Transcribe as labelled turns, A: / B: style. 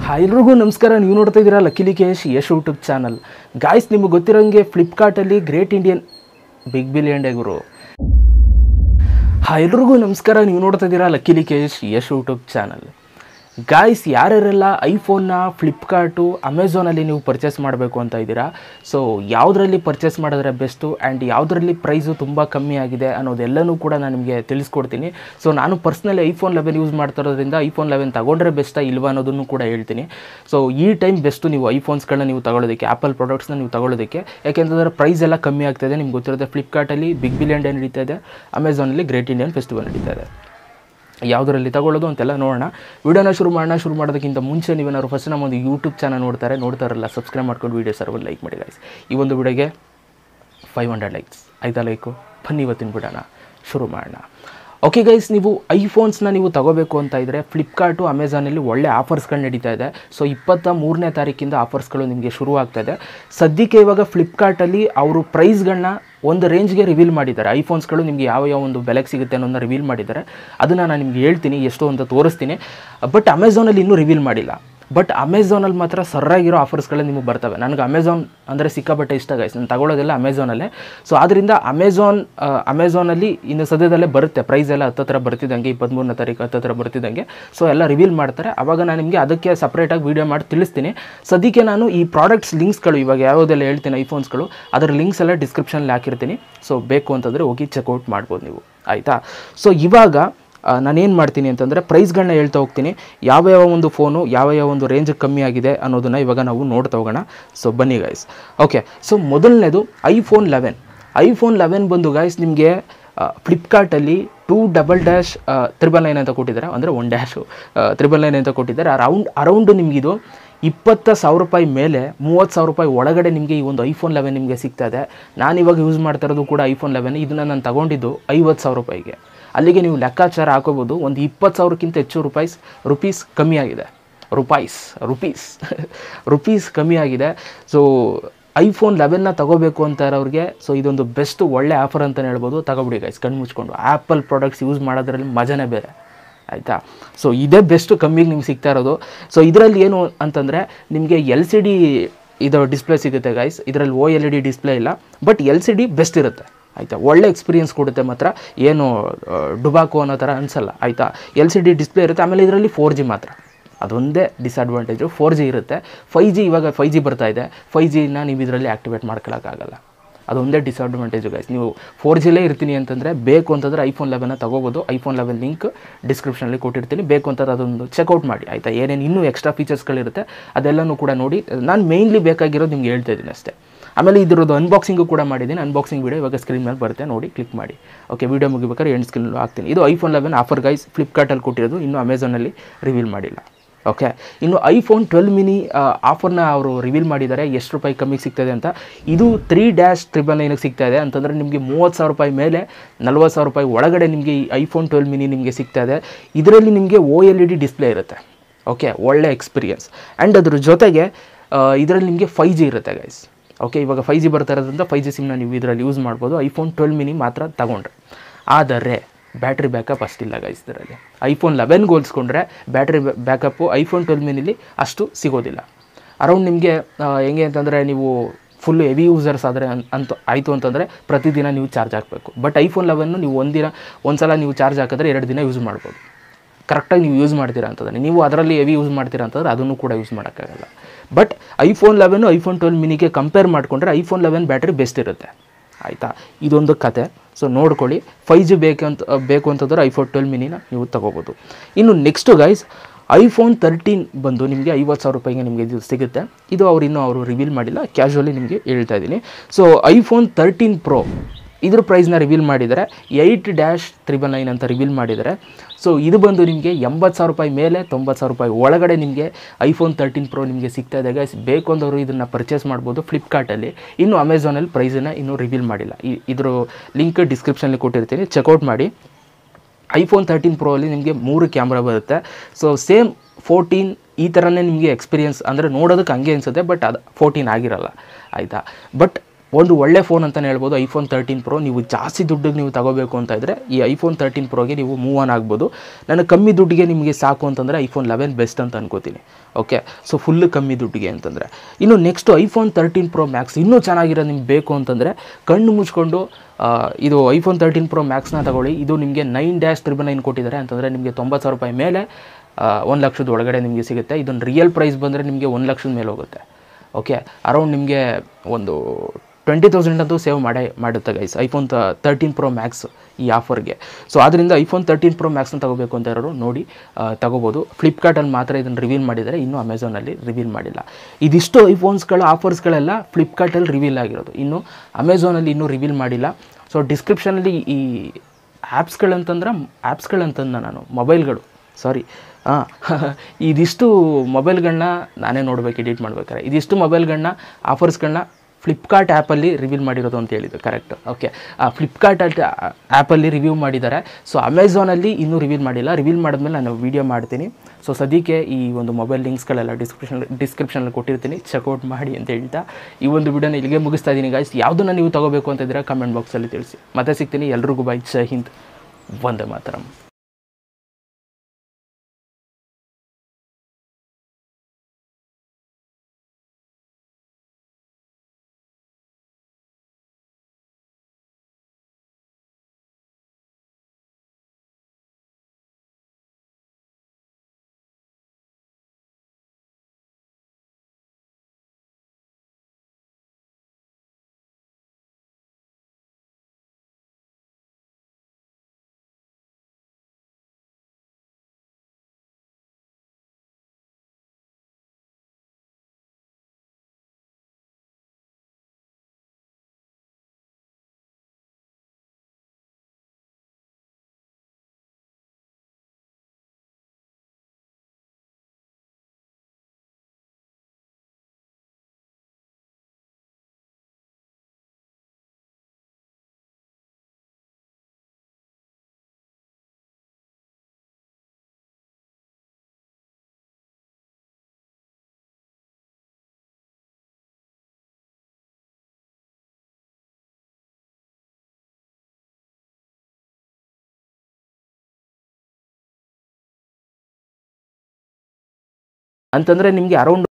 A: Hi ಎಲ್ರಿಗೂ ನಮಸ್ಕಾರ ನೀವು ನೋಡ್ತಾ ಇದ್ದೀರಾ ಲಕ್ಕಿಲಿ Kesh Yash YouTube channel guys ನಿಮಗೆ ಗೊತ್ತಿರೋಂಗೆ ಫ್ಲಿಪ್ಕಾರ್ಟಲ್ಲಿ great Indian big billion day ಗುರು ಹಾಯ್ ಎಲ್ರಿಗೂ ನಮಸ್ಕಾರ ನೀವು ನೋಡ್ತಾ ಇದ್ದೀರಾ ಲಕ್ಕಿಲಿ Kesh Yash YouTube channel guys ಯಾರ್ಯಾರೆಲ್ಲ ಐಫೋನ್ನ ಫ್ಲಿಪ್ಕಾರ್ಟು ಅಮೆಝಾನಲ್ಲಿ ನೀವು ಪರ್ಚೇಸ್ ಮಾಡಬೇಕು ಅಂತ ಇದ್ದೀರಾ ಸೊ ಯಾವುದರಲ್ಲಿ ಪರ್ಚೇಸ್ ಮಾಡಿದ್ರೆ ಬೆಸ್ಟು ಆ್ಯಂಡ್ ಯಾವುದರಲ್ಲಿ ಪ್ರೈಸು ತುಂಬ ಕಮ್ಮಿ ಆಗಿದೆ ಅನ್ನೋದೆಲ್ಲನೂ ಕೂಡ ನಾನು ನಿಮಗೆ ತಿಳಿಸ್ಕೊಡ್ತೀನಿ ಸೊ ನಾನು ಪರ್ಸ್ನಲಿ ಐಫೋನ್ ಲೆವೆನ್ ಯೂಸ್ ಮಾಡ್ತಾ ಇರೋದ್ರಿಂದ ಐಫೋನ್ ಲೆವೆನ್ ತಗೊಂಡ್ರೆ ಬೆಸ್ಟಾ ಇಲ್ವಾ ಅನ್ನೋದನ್ನು ಕೂಡ ಹೇಳ್ತೀನಿ ಸೊ ಈ ಟೈಮ್ ಬೆಸ್ಟು ನೀವು ಐಫೋನ್ಸ್ಗಳನ್ನ ನೀವು ತಗೊಳ್ಳೋದಕ್ಕೆ ಆ್ಯಪಲ್ ಪ್ರಾಡಕ್ಟ್ಸ್ನ ನೀವು ತಗೊಳ್ಳೋದಕ್ಕೆ ಯಾಕೆಂತಂದರೆ ಪ್ರೈಸ್ ಎಲ್ಲ ಕಮ್ಮಿ ಆಗ್ತಾಯಿದೆ ನಿಮ್ಗೆ ಗೊತ್ತಿರುತ್ತೆ ಫ್ಲಿಪ್ಕಾರ್ಟಲ್ಲಿ ಬಿಗ್ ಬಿಲಿಯನ್ ಡೇ ನಡೀತಾ ಇದೆ ಅಮೆಝಾನಲ್ಲಿ ಗ್ರೇಟ್ ಇಂಡಿಯನ್ ಫೆಸ್ಟಿವಲ್ ನಡೀತಾ ಇದೆ ಯಾವುದರಲ್ಲಿ ತಗೊಳ್ಳೋದು ಅಂತೆಲ್ಲ ನೋಡೋಣ ವಿಡಿಯೋನ ಶುರು ಮಾಡೋಣ ಶುರು ಮಾಡೋದಕ್ಕಿಂತ ಮುಂಚೆ ನೀವೇನಾದ್ರು ಫಸ್ಟ್ ನಮ್ಮ ಒಂದು ಯೂಟ್ಯೂಬ್ ಚಾನಲ್ ನೋಡ್ತಾರೆ ನೋಡ್ತಾರಲ್ಲ ಸಬ್ಸ್ಕ್ರೈಬ್ ಮಾಡ್ಕೊಂಡು ವೀಡಿಯೋ ಸರ್ವ ಲೈಕ್ ಮಾಡಿ guys. ಈ ಒಂದು ವಿಡಿಯೋಗೆ ಫೈವ್ ಹಂಡ್ರೆಡ್ ಲೈಕ್ಸ್ ಆಯ್ತಾ ಲೈಕು ಬನ್ನಿ ಇವತ್ತಿನ ಬಿಡೋಣ ಶುರು ಮಾಡೋಣ ಓಕೆ ಗೈಸ್ ನೀವು ಐಫೋನ್ಸ್ನ ನೀವು ತಗೋಬೇಕು ಅಂತ ಇದ್ದರೆ ಫ್ಲಿಪ್ಕಾರ್ಟು ಅಮೆಝಾನಲ್ಲಿ ಒಳ್ಳೆ ಆಫರ್ಸ್ಗಳು ನಡೀತಾ ಇದೆ ಸೊ ಇಪ್ಪತ್ತ ಮೂರನೇ ತಾರೀಕಿಂದ ಆಫರ್ಸ್ಗಳು ನಿಮಗೆ ಶುರು ಆಗ್ತಾ ಇದೆ ಸದ್ಯಕ್ಕೆ ಇವಾಗ ಫ್ಲಿಪ್ಕಾರ್ಟಲ್ಲಿ ಅವರು ಪ್ರೈಸ್ಗಳನ್ನ ಒಂದು ರೇಂಜ್ಗೆ ರಿವೀಲ್ ಮಾಡಿದ್ದಾರೆ ಐಫೋನ್ಸ್ಗಳು ನಿಮಗೆ ಯಾವ ಯಾವ ಒಂದು ಬೆಲೆಗೆ ಸಿಗುತ್ತೆ ಅನ್ನೋದನ್ನ ರಿವೀಲ್ ಮಾಡಿದ್ದಾರೆ ಅದನ್ನು ನಾನು ನಿಮ್ಗೆ ಹೇಳ್ತೀನಿ ಎಷ್ಟು ಅಂತ ತೋರಿಸ್ತೀನಿ ಬಟ್ ಅಮೆಝಾನಲ್ಲಿ ಇನ್ನೂ ರಿವೀಲ್ ಮಾಡಿಲ್ಲ ಬಟ್ ಅಮೆಝಾನಲ್ಲಿ ಮಾತ್ರ ಸರ್ರಾಗಿರೋ ಆಫರ್ಸ್ಗಳು ನಿಮಗೆ ಬರ್ತವೆ ನನಗೆ ಅಮೆಝಾನ್ ಅಂದರೆ ಸಿಕ್ಕಾಪಟ್ಟೆ ಇಷ್ಟ ಗೈಸ್ ನಾನು ತಗೊಳ್ಳೋದೆಲ್ಲ ಅಮೆಝಾನಲ್ಲೇ ಸೊ ಆದ್ದರಿಂದ ಅಮೆಝಾನ್ ಅಮೆಝಾನಲ್ಲಿ ಇನ್ನು ಸದ್ಯದಲ್ಲೇ ಬರುತ್ತೆ ಪ್ರೈಸ್ ಎಲ್ಲ ಹತ್ತತ್ರ ಬರ್ತಿದ್ದಂಗೆ ಇಪ್ಪತ್ತ್ಮೂರನೇ ತಾರೀಕು ಹತ್ತತ್ರ ಬರ್ತಿದ್ದಂಗೆ ಸೊ ಎಲ್ಲ ರಿವೀಲ್ ಮಾಡ್ತಾರೆ ಆವಾಗ ನಾನು ನಿಮಗೆ ಅದಕ್ಕೆ ಸಪ್ರೇಟಾಗಿ ವೀಡಿಯೋ ಮಾಡಿ ತಿಳಿಸ್ತೀನಿ ಸದ್ಯಕ್ಕೆ ನಾನು ಈ ಪ್ರಾಡಕ್ಟ್ಸ್ ಲಿಂಕ್ಸ್ಗಳು ಇವಾಗ ಯಾವುದೆಲ್ಲ ಹೇಳ್ತೀನಿ ಐಫೋನ್ಸ್ಗಳು ಅದರ ಲಿಂಕ್ಸ್ ಎಲ್ಲ ಡಿಸ್ಕ್ರಿಪ್ಷನಲ್ಲಿ ಹಾಕಿರ್ತೀನಿ ಸೊ ಬೇಕು ಅಂತಂದರೆ ಹೋಗಿ ಚೆಕ್ಔಟ್ ಮಾಡ್ಬೋದು ನೀವು ಆಯಿತಾ ಸೊ ಇವಾಗ ನಾನೇನು ಮಾಡ್ತೀನಿ ಅಂತಂದರೆ ಪ್ರೈಸ್ಗಳನ್ನ ಹೇಳ್ತಾ ಹೋಗ್ತೀನಿ ಯಾವ ಯಾವ ಒಂದು ಫೋನು ಯಾವ ಯಾವ ಒಂದು ರೇಂಜ್ ಕಮ್ಮಿ ಆಗಿದೆ ಅನ್ನೋದನ್ನು ಇವಾಗ ನಾವು ನೋಡ್ತಾ ಹೋಗೋಣ ಸೊ ಬನ್ನಿ ಗೈಸ್ ಓಕೆ ಸೊ ಮೊದಲನೇದು ಐಫೋನ್ ಲೆವೆನ್ ಐಫೋನ್ ಲೆವೆನ್ ಬಂದು ಗೈಸ್ ನಿಮಗೆ ಫ್ಲಿಪ್ಕಾರ್ಟಲ್ಲಿ two double dash triple nine ಅಂತ ಕೊಟ್ಟಿದ್ದಾರೆ ಅಂದರೆ ಒನ್ ಡ್ಯಾಶು ತ್ರಿಬಲ್ ನೈನ್ ಅಂತ ಕೊಟ್ಟಿದ್ದಾರೆ ಅರೌಂಡ್ ಅರೌಂಡು ನಿಮಗಿದು ಇಪ್ಪತ್ತು ಸಾವಿರ ರೂಪಾಯಿ ಮೇಲೆ ಮೂವತ್ತು ಸಾವಿರ ರೂಪಾಯಿ ಒಳಗಡೆ ನಿಮಗೆ ಈ ಒಂದು ಐಫೋನ್ ಲೆವೆನ್ ನಿಮಗೆ ಸಿಗ್ತಾ ಇದೆ ನಾನು ಇವಾಗ ಯೂಸ್ ಮಾಡ್ತಾ ಇರೋದು ಕೂಡ ಐಫೋನ್ ಲೆವೆನ್ ಇದನ್ನು ನಾನು ತಗೊಂಡಿದ್ದು ಐವತ್ತು ಸಾವಿರ ರೂಪಾಯಿಗೆ ಅಲ್ಲಿಗೆ ನೀವು ಲೆಕ್ಕಾಚಾರ ಹಾಕೋಬೋದು ಒಂದು ಇಪ್ಪತ್ತು ಸಾವಿರಕ್ಕಿಂತ ಹೆಚ್ಚು ರೂಪಾಯಿಸ್ ರುಪೀಸ್ ಕಮ್ಮಿ ಆಗಿದೆ ರುಪಾಯಿಸ್ ರುಪೀಸ್ ರುಪೀಸ್ ಕಮ್ಮಿ ಆಗಿದೆ ಸೊ ಐಫೋನ್ ಲೆವೆನ್ನ ತಗೋಬೇಕು ಅಂತ ಇರೋರಿಗೆ ಸೊ ಇದೊಂದು ಬೆಸ್ಟ್ ಒಳ್ಳೆ ಆಫರ್ ಅಂತಲೇ ಹೇಳ್ಬೋದು ತಗೊಬಿಡಿ ಗೈಸ್ ಕಣ್ಣು ಮುಚ್ಕೊಂಡು ಆ್ಯಪಲ್ ಪ್ರಾಡಕ್ಟ್ಸ್ ಯೂಸ್ ಮಾಡೋದ್ರಲ್ಲಿ ಮಜನೇ ಬೇರೆ ಆಯಿತಾ ಸೊ ಇದೇ ಬೆಸ್ಟ್ ಕಮ್ಮಿಗೆ ನಿಮ್ಗೆ ಸಿಗ್ತಾ ಇರೋದು ಸೊ ಇದರಲ್ಲಿ ಏನು ಅಂತಂದರೆ ನಿಮಗೆ ಎಲ್ ಸಿ ಡಿ ಇದು ಡಿಸ್ಪ್ಲೇ ಸಿಗುತ್ತೆ ಗೈಸ್ ಇದರಲ್ಲಿ O L E D display ಇಲ್ಲ but L C D best ಇರುತ್ತೆ ಆಯಿತಾ ಒಳ್ಳೆ ಎಕ್ಸ್ಪೀರಿಯನ್ಸ್ ಕೊಡುತ್ತೆ ಮಾತ್ರ ಏನು ಆ, ಡುಬಾಕೋ ಅನ್ನೋ ಥರ ಅನಿಸಲ್ಲ ಆಯಿತಾ ಎಲ್ ಸಿ ಡಿ ಡಿಸ್ಪ್ಲೇ ಇರುತ್ತೆ ಆಮೇಲೆ ಇದರಲ್ಲಿ ಫೋರ್ ಜಿ ಮಾತ್ರ ಅದೊಂದೇ ಡಿಸ್ಅಡ್ವಾಂಟೇಜು ಫೋರ್ ಜಿ ಇರುತ್ತೆ ಫೈ ಜಿ ಇವಾಗ ಫೈ ಜಿ ಬರ್ತಾ ಇದೆ ಫೈ ಜಿನ ನೀವು ಇದರಲ್ಲಿ ಆ್ಯಕ್ಟಿವೇಟ್ ಮಾಡ್ಕೊಳ್ಳೋಕ್ಕಾಗಲ್ಲ ಅದೊಂದೇ ಡಿಸ್ಅಡ್ವಾಂಟೇಜು ಗೈಸ್ ನೀವು ಫೋರ್ ಜಿಲೇ ಇರ್ತೀನಿ ಅಂತಂದರೆ ಬೇಕು ಅಂತಂದರೆ ಐಫೋನ್ ಲೆವೆನ್ನ ತಗೋಬೋದು ಐಫೋನ್ ಲೆವೆನ್ ಲಿಂಕ್ ಡಿಸ್ಕ್ರಿಪ್ಷನಲ್ಲಿ ಕೊಟ್ಟಿರ್ತೀನಿ ಬೇಕು ಅಂತಂದ್ರೆ ಅದೊಂದು ಚೆಕ್ಔಟ್ ಮಾಡಿ ಆಯಿತಾ ಏನೇನು ಇನ್ನೂ ಎಕ್ಸ್ಟ್ರಾ ಫೀಚರ್ಸ್ಗಳಿರುತ್ತೆ ಅದೆಲ್ಲನೂ ಕೂಡ ನೋಡಿ ನಾನು ಮೇಯ್ನ್ಲಿ ಬೇಕಾಗಿರೋದು ನಿಮ್ಗೆ ಹೇಳ್ತಾ ಇದ್ದೀನಿ ಅಷ್ಟೇ ಆಮೇಲೆ ಇದ್ರದ್ದು ಅನ್ಬಾಕ್ಸಿಂಗು ಕೂಡ ಮಾಡಿದ್ದೀನಿ ಅನ್ಬಾಕ್ಸಿಂಗ್ ವಿಡಿಯೋ ಇವಾಗ ಸ್ಕ್ರೀನ್ ಮೇಲೆ ಬರುತ್ತೆ ನೋಡಿ ಕ್ಲಿಕ್ ಮಾಡಿ ಓಕೆ ವಿಡಿಯೋ ಮುಗಿಬೇಕಾದ್ರೆ ಎಂಡ್ ಸ್ಕ್ರೀನ್ ಹಾಕ್ತೀನಿ ಇದು ಐಫೋನ್ ಲೆವೆನ್ ಆಫರ್ ಗೈಸ್ ಫ್ಲಿಪ್ಕಾರ್ಟಲ್ಲಿ ಕೊಟ್ಟಿರೋದು ಇನ್ನೂ ಅಮೆಝಾನಲ್ಲಿ ರಿವೀಲ್ ಮಾಡಿಲ್ಲ ಓಕೆ ಇನ್ನು ಐಫೋನ್ ಟ್ವೆಲ್ ಮಿನಿ ಆಫರ್ನ ಅವರು ರಿವೀಲ್ ಮಾಡಿದ್ದಾರೆ ಎಷ್ಟು ರೂಪಾಯಿ ಕಮ್ಮಿಗೆ ಸಿಗ್ತದೆ ಅಂತ ಇದು ತ್ರೀ ಡ್ಯಾಶ್ ತ್ರಿಬಲ್ ನೈನಿಗೆ ಸಿಗ್ತಾ ಇದೆ ಅಂತಂದರೆ ನಿಮಗೆ ಮೂವತ್ತು ಸಾವಿರ ರೂಪಾಯಿ ಮೇಲೆ ನಲ್ವತ್ತು ಸಾವಿರ ರೂಪಾಯಿ ಒಳಗಡೆ ನಿಮಗೆ ಈ ಐಫೋನ್ ಟ್ವೆಲ್ ಮಿನಿ ನಿಮಗೆ ಸಿಗ್ತಾ ಇದೆ ಇದರಲ್ಲಿ ನಿಮಗೆ O L E D display ಇರುತ್ತೆ ಓಕೆ ಒಳ್ಳೆ ಎಕ್ಸ್ಪೀರಿಯನ್ಸ್ ಆ್ಯಂಡ್ ಅದ್ರ ಜೊತೆಗೆ ಇದರಲ್ಲಿ ನಿಮಗೆ ಫೈ ಜಿ ಇರುತ್ತೆ ಗೈಸ್ ಓಕೆ ಇವಾಗ ಫೈ ಜಿ ಬರ್ತಾ ಇರೋದ್ರಿಂದ ಫೈ ಜಿ ಸಿಮ್ನ ನೀವು ಇದರಲ್ಲಿ ಯೂಸ್ ಮಾಡ್ಬೋದು ಐಫೋನ್ ಟ್ವೆಲ್ ಮಿನಿ ಮಾತ್ರ ತಗೊಂಡ್ರೆ ಆದರೆ ಬ್ಯಾಟ್ರಿ ಬ್ಯಾಕಪ್ ಅಷ್ಟಿಲ್ಲ ಗೈಸ್ ಇದರಲ್ಲಿ ಐಫೋನ್ ಲೆವೆನ್ಗೆ ಹೋಲಿಸ್ಕೊಂಡ್ರೆ ಬ್ಯಾಟ್ರಿ ಬ್ಯಾಕಪ್ಪು ಐಫೋನ್ ಟ್ವೆಲ್ ಮಿನಿಲಿ ಅಷ್ಟು ಸಿಗೋದಿಲ್ಲ ಅರೌಂಡ್ ನಿಮಗೆ ಹೆಂಗೆ ಅಂತಂದರೆ ನೀವು ಫುಲ್ ಹೆವಿ ಯೂಸರ್ಸ್ ಆದರೆ ಅಂತ ಆಯಿತು ಅಂತಂದರೆ ಪ್ರತಿದಿನ ನೀವು ಚಾರ್ಜ್ ಹಾಕಬೇಕು ಬಟ್ ಐಫೋನ್ ಲೆವೆನ್ನು ನೀವು ಒಂದಿನ ಒಂದು ಸಲ ನೀವು ಚಾರ್ಜ್ ಹಾಕಿದ್ರೆ ಎರಡು ದಿನ ಯೂಸ್ ಮಾಡ್ಬೋದು ಕರೆಕ್ಟಾಗಿ ನೀವು ಯೂಸ್ ಮಾಡ್ತೀರಾ ಅಂತಂದರೆ ನೀವು ಅದರಲ್ಲಿ ಹೆವಿ ಯೂಸ್ ಮಾಡ್ತೀರಾ ಅಂತಂದರೆ ಅದನ್ನು ಕೂಡ ಯೂಸ್ ಮಾಡೋಕ್ಕಾಗಲ್ಲ but iPhone eleven iPhone twelve ಮಿನಿಗೆ ಕಂಪೇರ್ ಮಾಡಿಕೊಂಡ್ರೆ ಐಫೋನ್ ಲೆವೆನ್ ಬ್ಯಾಟ್ರಿ ಬೆಸ್ಟ್ ಇರುತ್ತೆ ಆಯಿತಾ ಇದೊಂದು ಕತೆ ಸೊ ನೋಡ್ಕೊಳ್ಳಿ ಫೈ ಜಿ ಬೇಕಂತ ಬೇಕು ಅಂತಂದ್ರೆ ಐಫೋನ್ ಟ್ವೆಲ್ ಮಿನಿನ ನೀವು ತಗೋಬೋದು ಇನ್ನು ನೆಕ್ಸ್ಟು ಗೈಸ್ ಐಫೋನ್ ತರ್ಟೀನ್ ಬಂದು ನಿಮಗೆ ಐವತ್ತು ಸಾವಿರ ರೂಪಾಯಿಗೆ ನಿಮಗೆ ಇದು ಸಿಗುತ್ತೆ ಇದು ಅವ್ರು ಇನ್ನೂ ಅವರು ರಿವೀಲ್ ಮಾಡಿಲ್ಲ ಕ್ಯಾಶುವಲಿ ನಿಮಗೆ ಹೇಳ್ತಾ ಇದ್ದೀನಿ ಸೊ ಐಫೋನ್ ತರ್ಟೀನ್ ಪ್ರೋ ಇದ್ರ ಪ್ರೈಸ್ನ ರಿವೀಲ್ ಮಾಡಿದ್ದಾರೆ ಏಯ್ಟ್ ಡ್ಯಾಶ್ ತ್ರಿಬಲ್ ನೈನ್ ಅಂತ ರಿವೀಲ್ ಮಾಡಿದ್ದಾರೆ ಸೊ ಇದು ಬಂದು ನಿಮಗೆ ಎಂಬತ್ತು ಸಾವಿರ ರೂಪಾಯಿ ಮೇಲೆ ತೊಂಬತ್ತು ಸಾವಿರ ರೂಪಾಯಿ ಒಳಗಡೆ ನಿಮಗೆ ಐಫೋನ್ ತರ್ಟೀನ್ ಪ್ರೋ ನಿಮಗೆ ಸಿಗ್ತಾ ಇದೆ ಗೈಸ್ ಬೇಕು ಅಂದವರು ಇದನ್ನು ಪರ್ಚೇಸ್ ಮಾಡ್ಬೋದು ಫ್ಲಿಪ್ಕಾರ್ಟಲ್ಲಿ ಇನ್ನು ಅಮೆಝಾನಲ್ಲಿ ಪ್ರೈಸನ್ನು ಇನ್ನೂ ರಿವೀಲ್ ಮಾಡಿಲ್ಲ ಈ ಇದ್ರ ಲಿಂಕ್ ಡಿಸ್ಕ್ರಿಪ್ಷನಲ್ಲಿ ಕೊಟ್ಟಿರ್ತೀನಿ ಚೆಕ್ಔಟ್ ಮಾಡಿ ಐಫೋನ್ ತರ್ಟೀನ್ ಪ್ರೋ ಅಲ್ಲಿ ನಿಮಗೆ ಮೂರು ಕ್ಯಾಮ್ರಾ ಬರುತ್ತೆ ಸೊ ಸೇಮ್ ಫೋರ್ಟೀನ್ ಈ ಥರನೇ ನಿಮಗೆ ಎಕ್ಸ್ಪೀರಿಯನ್ಸ್ ಅಂದರೆ ನೋಡೋದಕ್ಕೆ ಹಂಗೆ ಅನಿಸುತ್ತೆ ಬಟ್ ಅದು ಫೋರ್ಟೀನ್ ಆಗಿರಲ್ಲ ಆಯಿತಾ ಬಟ್ ಒಂದು ಒಳ್ಳೆ ಫೋನ್ ಅಂತಲೇ ಹೇಳ್ಬೋದು ಐಫೋನ್ ತರ್ಟೀನ್ ಪ್ರೋ ನೀವು ಜಾಸ್ತಿ ದುಡ್ಡಿಗೆ ನೀವು ತಗೋಬೇಕು ಅಂತ ಇದ್ದರೆ ಈ ಐಫೋನ್ ತರ್ಟೀನ್ ಪ್ರೋಗೆ ನೀವು ಮೂವ್ ಆನ್ ಆಗ್ಬೋದು ನನಗೆ ಕಮ್ಮಿ ದುಡ್ಡಿಗೆ ನಿಮಗೆ ಸಾಕು ಅಂತಂದರೆ ಐಫೋನ್ ಲೆವೆನ್ ಬೆಸ್ಟ್ ಅಂತ ಅನ್ಕೋತೀನಿ ಓಕೆ ಸೊ ಫುಲ್ಲು ಕಮ್ಮಿ ದುಡ್ಡಿಗೆ ಅಂತಂದರೆ ಇನ್ನು next iPhone thirteen pro max ಇನ್ನೂ ಚೆನ್ನಾಗಿರೋ ನಿಮ್ಗೆ ಬೇಕು ಅಂತಂದರೆ ಕಣ್ಣು ಮುಚ್ಕೊಂಡು ಆ, ಇದು ಐಫೋನ್ ತರ್ಟೀನ್ ಪ್ರೋ ಮ್ಯಾಕ್ಸ್ನ ತಗೊಳ್ಳಿ ಇದು ನಿಮಗೆ ನೈನ್ ಡ್ಯಾಶ್ ತ್ರಿಬಲ್ ನೈನ್ ಕೊಟ್ಟಿದ್ದಾರೆ ಅಂತಂದರೆ ನಿಮಗೆ ತೊಂಬತ್ತು ಸಾವಿರ ರೂಪಾಯಿ ಮೇಲೆ ಒಂದು ಲಕ್ಷದ ಒಳಗಡೆ ನಿಮಗೆ ಸಿಗುತ್ತೆ ಇದೊಂದು ರಿಯಲ್ ಪ್ರೈಸ್ ಬಂದರೆ ನಿಮಗೆ ಒಂದು ಲಕ್ಷದ ಮೇಲೆ ಹೋಗುತ್ತೆ ಓಕೆ ಅರೌಂಡ್ ನಿಮಗೆ ಒಂದು ಟ್ವೆಂಟಿ ತೌಸಂಡ್ ಅಂತೂ ಸೇವ್ ಮಾಡೇ ಮಾಡುತ್ತೆ guys iPhone thirteen pro max ಈ ಆಫರ್ಗೆ ಸೊ ಆದ್ದರಿಂದ ಐಫೋನ್ ತರ್ಟೀನ್ ಪ್ರೋ ಮ್ಯಾಕ್ಸ್ನ ತಗೋಬೇಕು ಅಂತ ಇರೋರು ನೋಡಿ ಆ, ತಗೋಬೋದು ಫ್ಲಿಪ್ಕಾರ್ಟಲ್ಲಿ ಮಾತ್ರ ಇದನ್ನು ರಿವೀಲ್ ಮಾಡಿದ್ದಾರೆ ಇನ್ನೂ ಅಮೆಝಾನಲ್ಲಿ ರಿವೀಲ್ ಮಾಡಿಲ್ಲ ಇದಿಷ್ಟು ಐಫೋನ್ಸ್ಗಳ ಆಫರ್ಸ್ಗಳೆಲ್ಲ ಫ್ಲಿಪ್ಕಾರ್ಟಲ್ಲಿ ರಿವೀಲ್ ಆಗಿರೋದು ಇನ್ನು ಅಮೆಝಾನಲ್ಲಿ ಇನ್ನೂ ರಿವೀಲ್ ಮಾಡಿಲ್ಲ ಸೊ ಡಿಸ್ಕ್ರಿಪ್ಷನಲ್ಲಿ ಈ ಆ್ಯಪ್ಸ್ಗಳಂತಂದ್ರೆ ಆ್ಯಪ್ಸ್ಗಳಂತಂದ ನಾನು ಮೊಬೈಲ್ಗಳು ಸಾರಿ ಹಾಂ ಇದಿಷ್ಟು ಮೊಬೈಲ್ಗಳನ್ನ ನಾನೇ ನೋಡ್ಬೇಕು ಎಡಿಟ್ ಮಾಡ್ಬೇಕಾರೆ ಇದಿಷ್ಟು ಮೊಬೈಲ್ಗಳನ್ನ ಆಫರ್ಸ್ಗಳನ್ನ ಫ್ಲಿಪ್ಕಾರ್ಟ್ ಆ್ಯಪಲ್ಲಿ ರಿವೀಲ್ ಮಾಡಿರೋದು ಅಂತ ಹೇಳಿದ್ದು ಕರೆಕ್ಟ್ ಓಕೆ ಆ ಫ್ಲಿಪ್ಕಾರ್ಟ್ ಆ್ಯಪಲ್ಲಿ ರಿವ್ಯೂ ಮಾಡಿದ್ದಾರೆ ಸೊ ಅಮೆಝಾನಲ್ಲಿ ಇನ್ನೂ ರಿವೀಲ್ ಮಾಡಿಲ್ಲ ರಿವೀಲ್ ಮಾಡಿದ್ಮೇಲೆ ನಾನು ವೀಡಿಯೋ ಮಾಡ್ತೀನಿ ಸೊ ಸದ್ಯಕ್ಕೆ ಈ ಒಂದು ಮೊಬೈಲ್ ಲಿಂಕ್ಸ್ಗಳೆಲ್ಲ ಡಿಸ್ಕ್ರಿಪ್ಷನ್ ಡಿಸ್ಕ್ರಿಪ್ಷನಲ್ಲಿ ಕೊಟ್ಟಿರ್ತೀನಿ ಚೆಕ್ಔಟ್ ಮಾಡಿ ಅಂತ ಹೇಳ್ತಾ ಈ ಒಂದು ವಿಡಿಯೋನ ಇಲ್ಲಿಗೆ ಮುಗಿಸ್ತಾ ಇದ್ದೀನಿ ಗಾಯ್ಸ್ ಯಾವುದನ್ನು ನೀವು ತಗೋಬೇಕು ಅಂತ ಇದ್ದರೆ ಕಮೆಂಟ್ ಬಾಕ್ಸಲ್ಲಿ ತಿಳಿಸಿ ಮತ್ತೆ ಸಿಗ್ತೀನಿ ಎಲ್ರಿಗೂ ಬೈ ಜೈ ಹಿಂದ್ ವಂದೇ ಮಾತರಂ ಅಂತಂದರೆ ನಿಮಗೆ ಅರೌಂಡ್